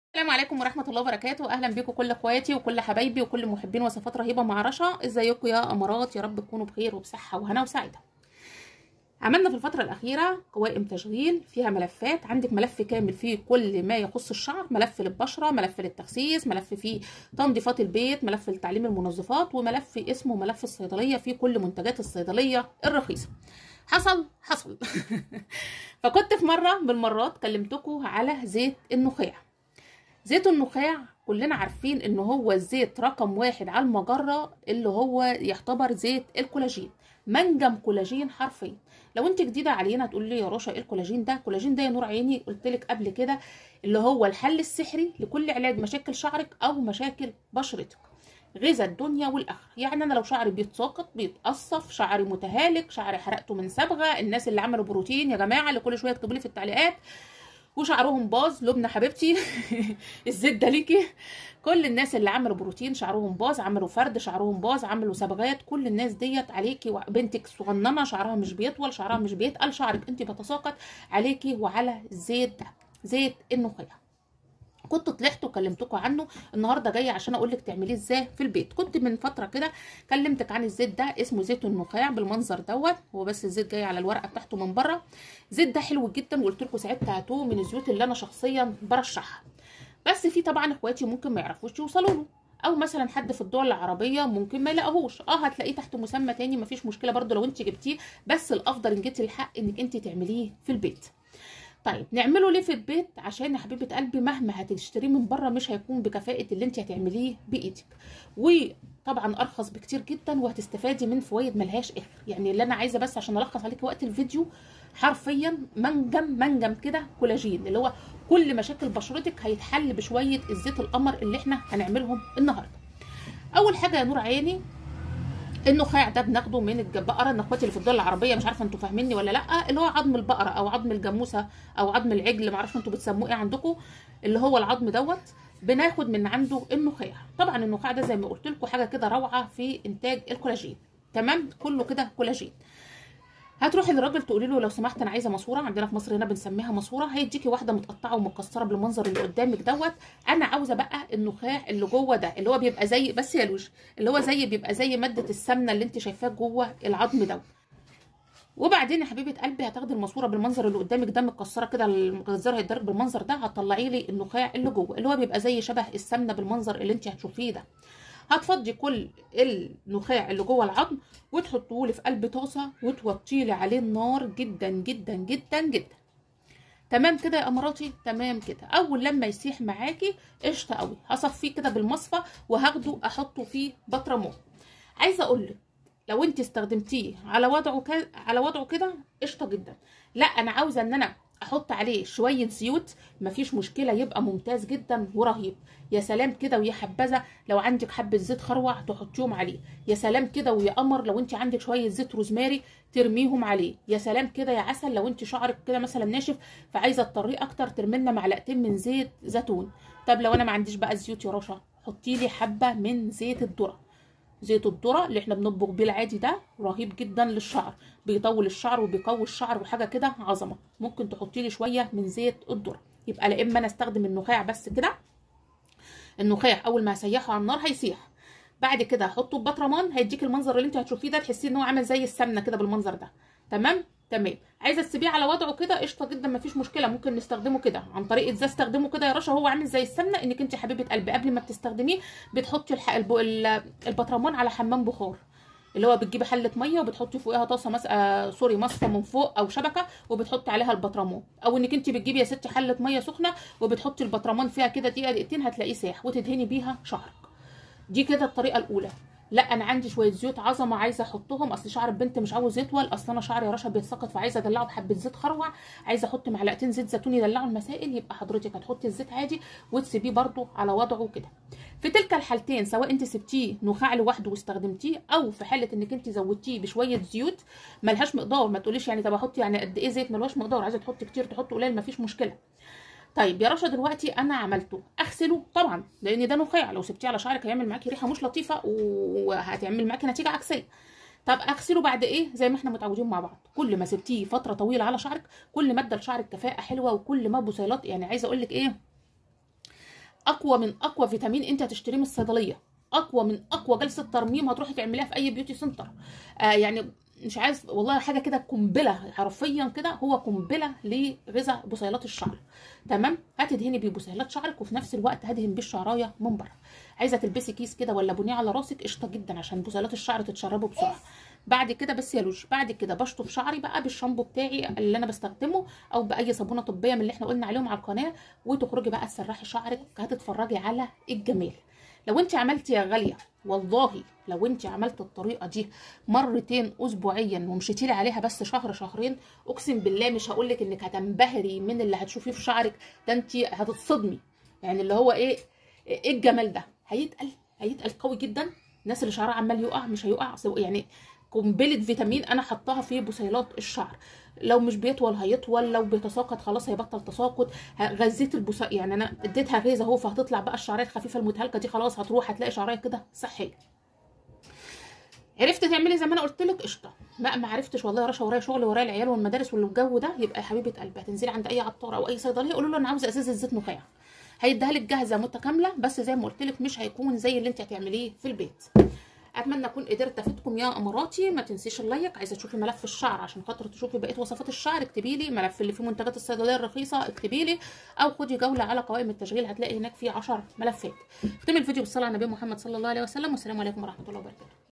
السلام عليكم ورحمة الله وبركاته أهلا بيكم كل اخواتي وكل حبايبي وكل محبين وصفات رهيبة مع رشا ازيكم يا أمارات يا رب تكونوا بخير وبصحة وهنا وسعادة عملنا في الفترة الأخيرة قوائم تشغيل فيها ملفات عندك ملف كامل فيه كل ما يخص الشعر ملف للبشرة ملف للتخسيس ملف فيه تنظيفات البيت ملف لتعليم المنظفات وملف اسمه ملف الصيدلية فيه كل منتجات الصيدلية الرخيصة حصل حصل فكنت في مرة من المرات كلمتكم على زيت النخاع زيت النخاع كلنا عارفين ان هو الزيت رقم واحد على المجرة اللي هو يعتبر زيت الكولاجين منجم كولاجين حرفيا لو انت جديده علينا تقول لي يا رشا ايه الكولاجين ده الكولاجين ده يا نور عيني قلت لك قبل كده اللي هو الحل السحري لكل علاج مشاكل شعرك او مشاكل بشرتك غذا الدنيا والاخره يعني انا لو شعري بيتساقط بيتقصف شعري متهالك شعري حرقته من صبغه الناس اللي عملوا بروتين يا جماعه اللي كل شويه تكتبوا لي في التعليقات وشعرهم باظ لبنى حبيبتي الزيت ده ليكي كل الناس اللي عملوا بروتين شعرهم باظ عملوا فرد شعرهم باظ عملوا صبغات كل الناس ديت عليكي وبنتك صغننه شعرها مش بيطول شعرها مش بيتقل شعرك انت بتساقط عليكي وعلى الزيت ده زيت النخاع كنت طلعت وكلمتكم عنه النهارده جايه عشان اقول لك تعمليه ازاي في البيت كنت من فتره كده كلمتك عن الزيت ده اسمه زيت النخاع بالمنظر دوت هو بس الزيت جاي على الورقه بتاعته من بره الزيت ده حلو جدا وقلت لكم ساعتها هاتوه من الزيوت اللي انا شخصيا برشحها بس في طبعا اخواتي ممكن ما يعرفوش يوصلوا له او مثلا حد في الدول العربيه ممكن ما يلاقوهوش اه هتلاقيه تحت مسمى تاني مفيش مشكله برده لو انت جبتيه بس الافضل ان جيتي الحق انك انت تعمليه في البيت طيب نعمله ليه في البيت عشان يا حبيبه قلبي مهما هتشتريه من بره مش هيكون بكفاءه اللي انت هتعمليه بايدك وطبعا ارخص بكتير جدا وهتستفادي من فوائد ملهاش اخر يعني اللي انا عايزه بس عشان الخص عليكي وقت الفيديو حرفيا منجم منجم كده كولاجين اللي هو كل مشاكل بشرتك هيتحل بشويه الزيت القمر اللي احنا هنعملهم النهارده اول حاجه يا نور عيني النخاع ده بناخده من البقره انا اخواتي اللي في الدول العربيه مش عارفه انتوا فاهميني ولا لا اللي هو عظم البقره او عظم الجاموسه او عظم العجل ما اعرفش انتوا بتسموه ايه عندكم اللي هو العظم دوت بناخد من عنده النخاع طبعا النخاع ده زي ما قلت لكم حاجه كده روعه في انتاج الكولاجين تمام كله كده كولاجين هتروحي للراجل تقولي له لو سمحت انا عايزه ماسوره عندنا في مصر هنا بنسميها ماسوره هيديكي واحده متقطعه ومكسره بالمنظر اللي قدامك دوت انا عاوزه بقى النخاع اللي جوه ده اللي هو بيبقى زي بس يا لوش اللي هو زي بيبقى زي ماده السمنه اللي انت شايفاه جوه العظم دوت وبعدين يا حبيبه قلبي هتاخدي الماسوره بالمنظر اللي قدامك ده متكسره كده الجزار هيتضرب بالمنظر ده هتطلعي لي النخاع اللي جوه اللي هو بيبقى زي شبه السمنه بالمنظر اللي انت هتشوفيه ده هتفضي كل النخاع اللي جوه العظم وتحطوه لي في قلب طاسه وتوطي لي عليه النار جدا جدا جدا جدا تمام كده يا اماراتي تمام كده اول لما يسيح معاكي قشطه قوي هصفيه كده بالمصفى وهاخده احطه في بطرمان عايزه اقول لك لو انت استخدمتيه على وضعه ك... على وضعه كده قشطه جدا لا انا عاوزه ان انا احط عليه شويه زيوت مفيش مشكله يبقى ممتاز جدا ورهيب يا سلام كده ويا حبذا لو عندك حبه زيت خروع تحطيهم عليه يا سلام كده ويا قمر لو انت عندك شويه زيت روزماري ترميهم عليه يا سلام كده يا عسل لو انت شعرك كده مثلا ناشف فعايزه تطريه اكتر ترمي معلقتين من زيت زيتون طب لو انا ما عنديش بقى زيوت يا رشا حطي لي حبه من زيت الذره زيت الذره اللي احنا بنطبخ بيه العادي ده رهيب جدا للشعر بيطول الشعر وبيقوي الشعر وحاجه كده عظمه ممكن تحطي لي شويه من زيت الذره يبقى لا اما انا استخدم النخاع بس كده النخاع اول ما هسيحه على النار هيسيح بعد كده هحطه في بطرمان هيديك المنظر اللي انت هتشوفيه ده تحسيه ان هو عامل زي السمنه كده بالمنظر ده تمام تمام عايزه تسيبيه على وضعه كده قشطه جدا مفيش مشكله ممكن نستخدمه كده عن طريق ازاي استخدمه كده يا رشا هو عامل زي السمنه انك انت حبيبه قلبي قبل ما بتستخدميه بتحطي الح... البطرمان على حمام بخار اللي هو بتجيبي حله ميه وبتحطي فوقها طاسه مس... آه سوري مصفى من فوق او شبكه وبتحطي عليها البطرمان او انك انت بتجيبي يا ستي حله ميه سخنه وبتحطي البطرمان فيها كده دقيقه دقيقتين هتلاقيه ساح وتدهني بيها شعرك دي كده الطريقه الاولى لا انا عندي شويه زيوت عظمه عايزه احطهم اصل شعر البنت مش عاوز يطول اصل انا شعري يا رشا بيتسقط فعايزه ادلعه بحبه زيت خروع عايزه احط معلقتين زيت زيتون يدلعوا المسائل يبقى حضرتك هتحطي الزيت عادي وتسيبيه برده على وضعه كده في تلك الحالتين سواء انت سبتيه نخاع لوحده واستخدمتيه او في حاله انك انت زودتيه بشويه زيوت ملهاش مقدار ما تقوليش يعني طب احط يعني قد ايه زيت ملهاش مقدار عايزه تحطي كتير تحطي قليل مفيش مشكله طيب يا رشا دلوقتي انا عملته اغسله طبعا لان ده نخاع لو سبتيه على شعرك هيعمل معاكي ريحه مش لطيفه وهتعمل معاكي نتيجه عكسيه طب اغسله بعد ايه زي ما احنا متعودين مع بعض كل ما سبتيه فتره طويله على شعرك كل ما ادى لشعرك كفاءه حلوه وكل ما بصيلات يعني عايزه اقول لك ايه اقوى من اقوى فيتامين انت هتشتريه من الصيدليه اقوى من اقوى جلسه ترميم هتروحي تعمليها في اي بيوتي سنتر آه يعني مش عايز والله حاجه كده قنبله حرفيا كده هو قنبله لغذاء بصيلات الشعر تمام هتدهني بيه بصيلات شعرك وفي نفس الوقت هدهن بيه الشعرايه من بره عايزه تلبسي كيس كده ولا بنيه على راسك قشطه جدا عشان بصيلات الشعر تتشربوا بسرعه بعد كده بس يا لوش بعد كده بشطف شعري بقى بالشامبو بتاعي اللي انا بستخدمه او باي صابونه طبيه من اللي احنا قلنا عليهم على القناه وتخرجي بقى تسرحي شعرك هتتفرجي على الجمال لو انت عملتي يا غاليه والله لو انت عملت الطريقه دي مرتين اسبوعيا ومشيتي لي عليها بس شهر شهرين اقسم بالله مش هقول لك انك هتنبهري من اللي هتشوفيه في شعرك ده انت هتتصدمي يعني اللي هو ايه ايه الجمال ده هيتقل هيتقل قوي جدا الناس اللي شعرها عمال يقع مش هيقع يعني قنبله فيتامين انا حطاها في بصيلات الشعر لو مش بيطول هيطول لو بيتساقط خلاص هيبطل تساقط غذيت البص يعني انا اديتها غذاء اهو فهتطلع بقى الشعريه الخفيفه المتهالكه دي خلاص هتروح هتلاقي شعريه كده صحيه عرفت تعملي زي ما انا قلت لك قشطه لا ما عرفتش والله يا رشا ورايا شغل ورايا العيال والمدارس والجو ده يبقى يا حبيبه قلبي هتنزلي عند اي عطار او اي صيدليه قولوا له انا عاوزه ازازه زيت نخاع هيديها لك جاهزه متكامله بس زي ما قلت لك مش هيكون زي اللي انت هتعمليه في البيت اتمنى اكون قدرت افيدكم يا اماراتي ما تنسيش اللايك عايزه تشوفي ملف الشعر عشان خاطر تشوفي بقيه وصفات الشعر اكتبي لي ملف اللي فيه منتجات الصيدليه الرخيصه اكتبي لي او خدي جوله على قوائم التشغيل هتلاقي هناك فيه 10 ملفات اختمي الفيديو بالصلاه على النبي محمد صلى الله عليه وسلم والسلام عليكم ورحمه الله وبركاته